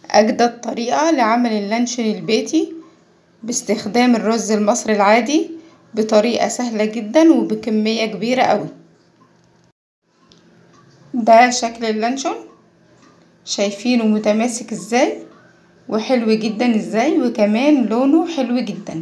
أجدد طريقة لعمل اللانشون البيتي باستخدام الرز المصري العادي بطريقة سهلة جدا وبكمية كبيرة قوي ده شكل اللانشون شايفينه متماسك ازاي وحلو جدا ازاي وكمان لونه حلو جدا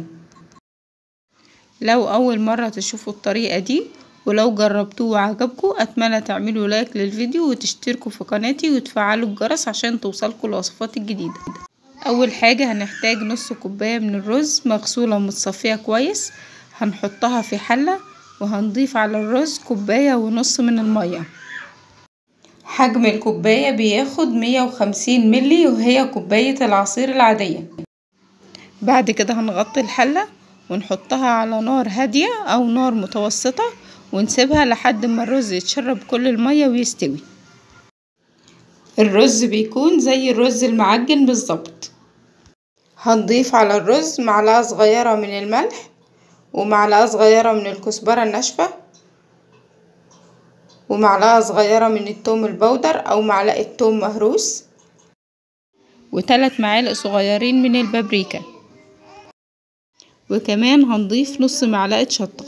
لو اول مرة تشوفوا الطريقة دي ولو جربتوه وعجبكم اتمنى تعملوا لايك للفيديو وتشتركوا في قناتي وتفعلوا الجرس عشان توصلكوا الوصفات الجديدة اول حاجة هنحتاج نص كوباية من الرز مغسولة ومتصفية كويس هنحطها في حلة وهنضيف على الرز كوباية ونص من المية حجم الكوباية بياخد مية وخمسين ملي وهي كوباية العصير العادية بعد كده هنغطي الحلة ونحطها على نار هادية أو نار متوسطة ونسيبها لحد ما الرز يتشرب كل المية ويستوي الرز بيكون زي الرز المعجن بالظبط هنضيف على الرز معلقة صغيرة من الملح ومعلقة صغيرة من الكزبرة الناشفة ومعلقة صغيرة من التوم البودر أو معلقة توم مهروس وثلاث معالق صغيرين من البابريكا وكمان هنضيف نص معلقة شطة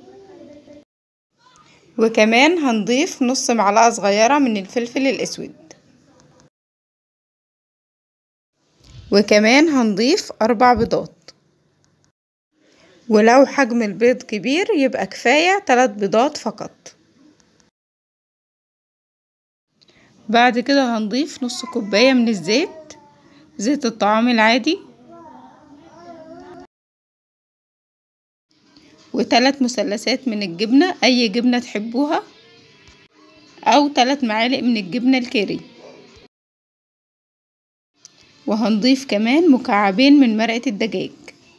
وكمان هنضيف نص معلقة صغيرة من الفلفل الأسود وكمان هنضيف أربع بيضات ولو حجم البيض كبير يبقى كفاية تلات بيضات فقط بعد كده هنضيف نص كوباية من الزيت زيت الطعام العادي وثلاث مثلثات من الجبنة أي جبنة تحبوها أو ثلاث معالق من الجبنة الكيري وهنضيف كمان مكعبين من مرقة الدجاج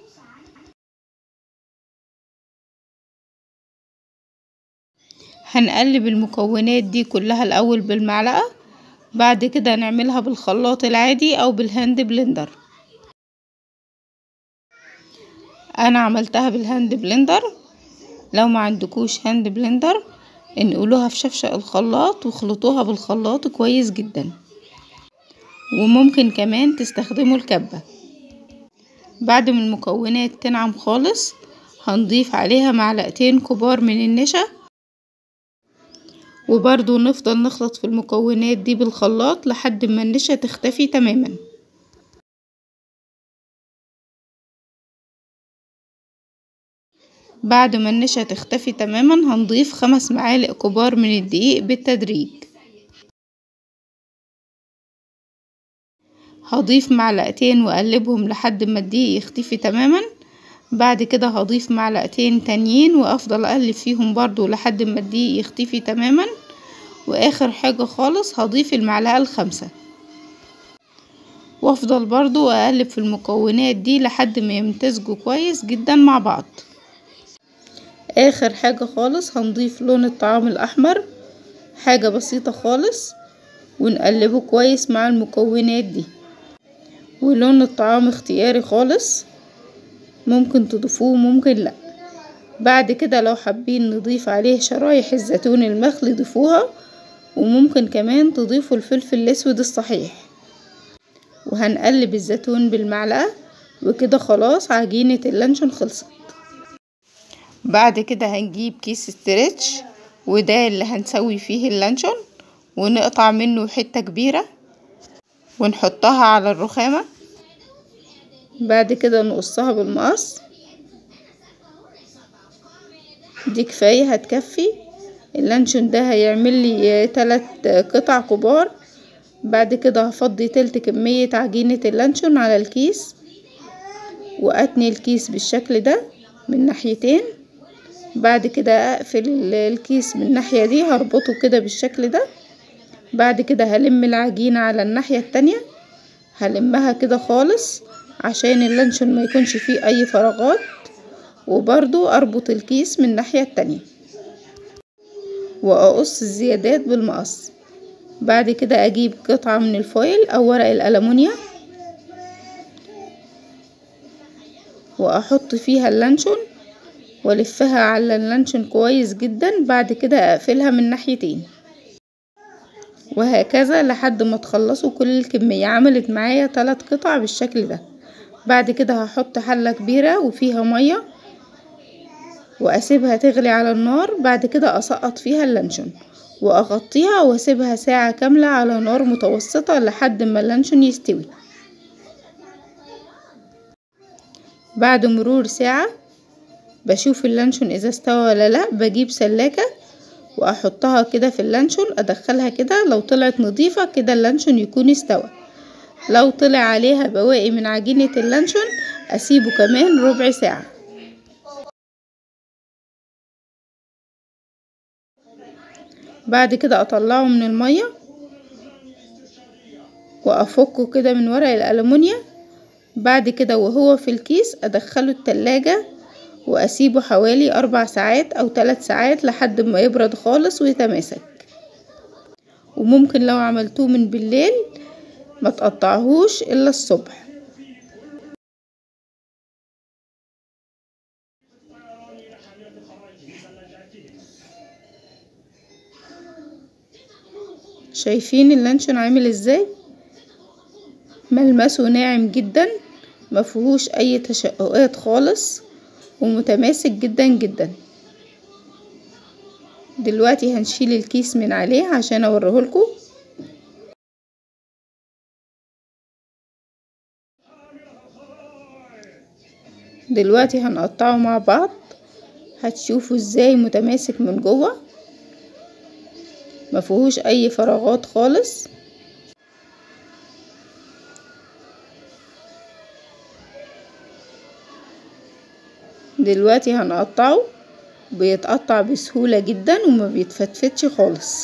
هنقلب المكونات دي كلها الأول بالمعلقة بعد كده نعملها بالخلاط العادي أو بالهاند بلندر أنا عملتها بالهاند بلندر لو ما عندكوش هاند بلندر انقلوها في شفشق الخلاط واخلطوها بالخلاط كويس جدا وممكن كمان تستخدموا الكبة بعد ما المكونات تنعم خالص هنضيف عليها معلقتين كبار من النشا وبرضو نفضل نخلط في المكونات دي بالخلاط لحد ما النشا تختفي تماما بعد ما النشا تختفي تماما هنضيف خمس معالق كبار من الدقيق بالتدريج هضيف معلقتين واقلبهم لحد ما الدقيق يختفي تماما بعد كده هضيف معلقتين تانيين وافضل اقلب فيهم برضو لحد ما الدقيق يختفي تماما واخر حاجة خالص هضيف المعلقة الخامسة وافضل برضو اقلب في المكونات دي لحد ما يمتزجوا كويس جدا مع بعض اخر حاجة خالص هنضيف لون الطعام الاحمر حاجة بسيطة خالص ونقلبه كويس مع المكونات دي ولون الطعام اختياري خالص ممكن تضيفوه ممكن لا بعد كده لو حابين نضيف عليه شرايح الزيتون المخلي ضيفوها وممكن كمان تضيفوا الفلفل الاسود الصحيح وهنقلب الزيتون بالمعلقة وكده خلاص عجينة اللانشون خلصت بعد كده هنجيب كيس ستريتش وده اللي هنسوي فيه اللانشون ونقطع منه حتة كبيرة ونحطها على الرخامة بعد كده نقصها بالمقص دي كفاية هتكفي اللانشون ده هيعمل لي تلات قطع كبار بعد كده هفضي تلت كمية عجينة اللانشون على الكيس واتني الكيس بالشكل ده من ناحيتين بعد كده اقفل الكيس من الناحية دي هربطه كده بالشكل ده بعد كده هلم العجينة على الناحية التانية هلمها كده خالص عشان اللانشون ما يكونش فيه اي فراغات وبرضو اربط الكيس من الناحية التانية واقص الزيادات بالمقص بعد كده اجيب قطعة من الفويل او ورق الالومنيا واحط فيها اللانشون والفها على اللانشون كويس جدا بعد كده اقفلها من ناحيتين وهكذا لحد ما تخلصوا كل الكمية عملت معايا تلات قطع بالشكل ده بعد كده هحط حلة كبيرة وفيها مية واسيبها تغلي على النار بعد كده اسقط فيها اللانشون واغطيها واسيبها ساعة كاملة على نار متوسطة لحد ما اللانشون يستوي بعد مرور ساعة بشوف اللانشون اذا استوى ولا لا بجيب سلاكة واحطها كده في اللانشون ادخلها كده لو طلعت نظيفة كده اللانشون يكون استوى لو طلع عليها بواقي من عجينة اللانشون اسيبه كمان ربع ساعة بعد كده اطلعه من المية وافكه كده من ورق الالومنيا بعد كده وهو في الكيس ادخله التلاجة واسيبه حوالي اربع ساعات او ثلاث ساعات لحد ما يبرد خالص ويتماسك وممكن لو عملتوه من بالليل ما تقطعهوش الا الصبح شايفين اللانشون عامل ازاي ملمسه ناعم جدا مفيهوش اي تشققات خالص ومتماسك جدا جدا دلوقتي هنشيل الكيس من عليه عشان اوريهولكم دلوقتي هنقطعه مع بعض هتشوفوا ازاي متماسك من جوه مفيهوش اي فراغات خالص دلوقتي هنقطعه بيتقطع بسهولة جدا وما بيتفتفتش خالص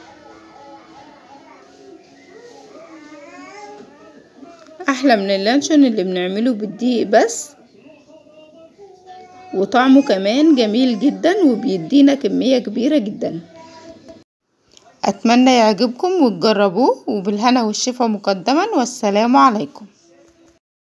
احلى من اللانشون اللي بنعمله بالدقيق بس وطعمه كمان جميل جدا وبيدينا كمية كبيرة جدا اتمنى يعجبكم وتجربوه وبالهنا والشفا مقدما والسلام عليكم